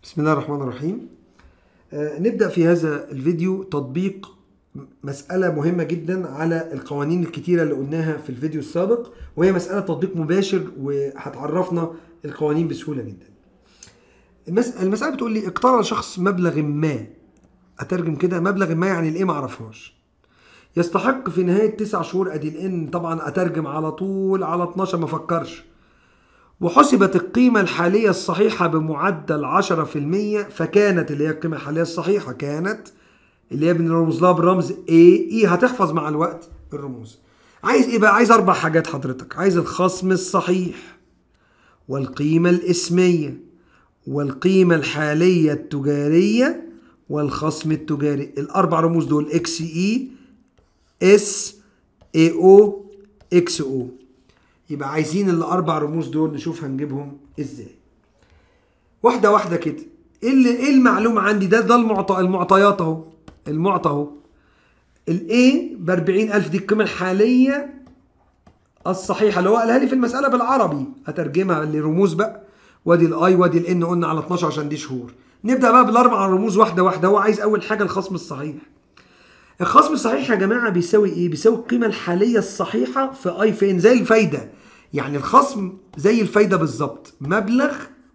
بسم الله الرحمن الرحيم آه، نبدأ في هذا الفيديو تطبيق مسألة مهمة جدا على القوانين الكتيرة اللي قلناها في الفيديو السابق وهي مسألة تطبيق مباشر وهتعرفنا القوانين بسهولة جدا المس- المسألة بتقول لي اقترض شخص مبلغ ما أترجم كده مبلغ ما يعني الإيه معرفهاش يستحق في نهاية تسع شهور أدي الإن طبعا أترجم على طول على 12 ما أفكرش وحسبت القيمة الحالية الصحيحة بمعدل 10% فكانت اللي هي القيمة الحالية الصحيحة كانت اللي هي بنرمز لها بالرمز A E هتحفظ مع الوقت الرموز عايز ايه بقى عايز اربع حاجات حضرتك عايز الخصم الصحيح والقيمة الاسمية والقيمة الحالية التجارية والخصم التجاري الاربع رموز دول اكس اي اس اي او اكس او يبقى عايزين الاربع رموز دول نشوف هنجيبهم ازاي واحده واحده كده ايه اللي ايه المعلومه عندي ده ده المعطى المعطيات اهو المعطى اهو الاي ب 40000 دي القيمه الحاليه الصحيحه اللي هو قالها لي في المساله بالعربي هترجمها لرموز بقى وادي الاي وادي الان قلنا على 12 عشان دي شهور نبدا بقى بالاربع رموز واحده واحده هو عايز اول حاجه الخصم الصحيح الخصم الصحيح يا جماعه بيساوي ايه؟ بيساوي القيمه الحاليه الصحيحه في اي فين زي الفايده يعني الخصم زي الفايده بالظبط مبلغ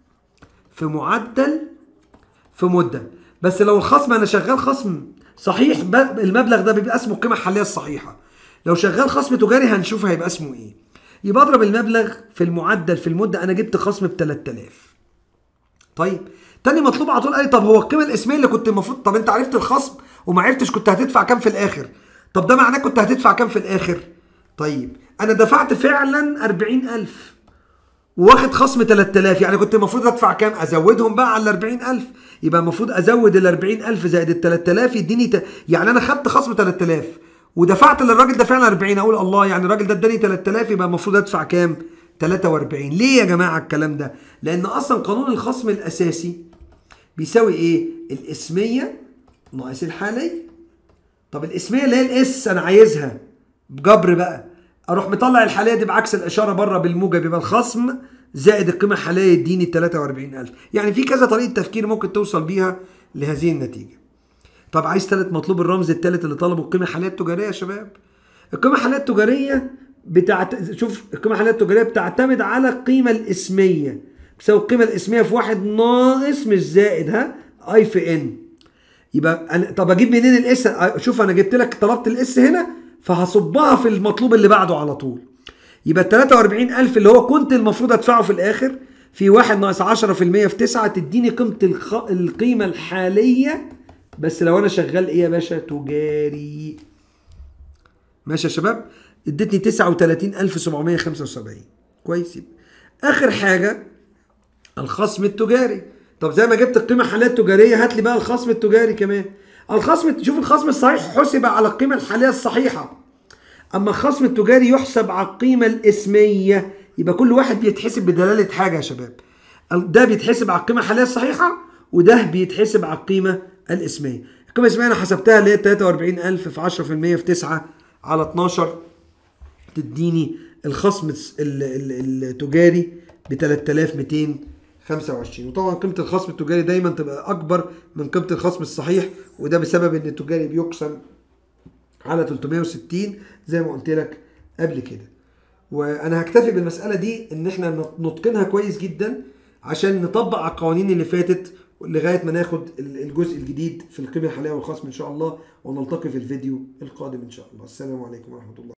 في معدل في مده بس لو الخصم انا شغال خصم صحيح ب- المبلغ ده بيبقى اسمه القيمه الحاليه الصحيحه لو شغال خصم تجاري هنشوف هيبقى اسمه ايه يبقى اضرب المبلغ في المعدل في المده انا جبت خصم ب 3000 طيب تاني مطلوب على طول قال لي طب هو القيمه الاسميه اللي كنت المفروض طب انت عرفت الخصم وما عرفتش كنت هتدفع كام في الاخر طب ده معناه كنت هتدفع كام في الاخر طيب انا دفعت فعلا 40000 واخد خصم 3000 يعني كنت المفروض ادفع كام ازودهم بقى على ال 40000 يبقى المفروض ازود ال 40000 زائد ال 3000 يديني ت... يعني انا خدت خصم 3000 ودفعت للراجل ده فعلا 40 اقول الله يعني الراجل ده اداني 3000 يبقى المفروض ادفع كام 43 ليه يا جماعه الكلام ده لان اصلا قانون الخصم الاساسي بيساوي ايه الاسميه ناقص الحاليه طب الاسميه اللي هي الاس انا عايزها بجبر بقى اروح مطلع الحاليه دي بعكس الاشاره بره بالموجب يبقى الخصم زائد القيمه الحاليه يديني 43000 يعني في كذا طريقه تفكير ممكن توصل بيها لهذه النتيجه طب عايز ثالث مطلوب الرمز الثالث اللي طلبه القيمه الحاليه التجاريه يا شباب القيمه الحاليه التجاريه بتاعت شوف القيمه الحاليه التجاريه بتعتمد على القيمه الاسميه بتساوي القيمه الاسميه في واحد ناقص مش زائد ها اي في ان يبقى أنا طب اجيب منين الاس شوف انا جبت لك طلبت الاس هنا فهصبها في المطلوب اللي بعده على طول يبقى ال 43000 اللي هو كنت المفروض ادفعه في الاخر في واحد ناقص 10% في 9 تديني قيمه الخ... القيمه الحاليه بس لو انا شغال ايه يا باشا تجاري ماشي يا شباب ادتني 39775 كويس يبقى اخر حاجه الخصم التجاري طب زي ما جبت القيمه الحاليه التجاريه هات لي بقى الخصم التجاري كمان الخصم شوف الخصم الصحيح حسب على القيمه الحاليه الصحيحه اما الخصم التجاري يحسب على القيمه الاسميه يبقى كل واحد بيتحسب بدلاله حاجه يا شباب ده بيتحسب على القيمه الحاليه الصحيحه وده بيتحسب على القيمه الاسميه القيمه الاسميه انا حسبتها اللي هي 43000 في 10% في 9 على 12 تديني الخصم الس- ال- ال- التجاري ب 3225 وطبعا قيمه الخصم التجاري دايما تبقى اكبر من قيمه الخصم الصحيح وده بسبب ان التجاري بيقسم على 360 زي ما قلت لك قبل كده وانا هكتفي بالمساله دي ان احنا نتقنها كويس جدا عشان نطبق على القوانين اللي فاتت لغايه ما ناخد الجزء الجديد في القيمه الحاليه والخصم ان شاء الله ونلتقي في الفيديو القادم ان شاء الله السلام عليكم ورحمه الله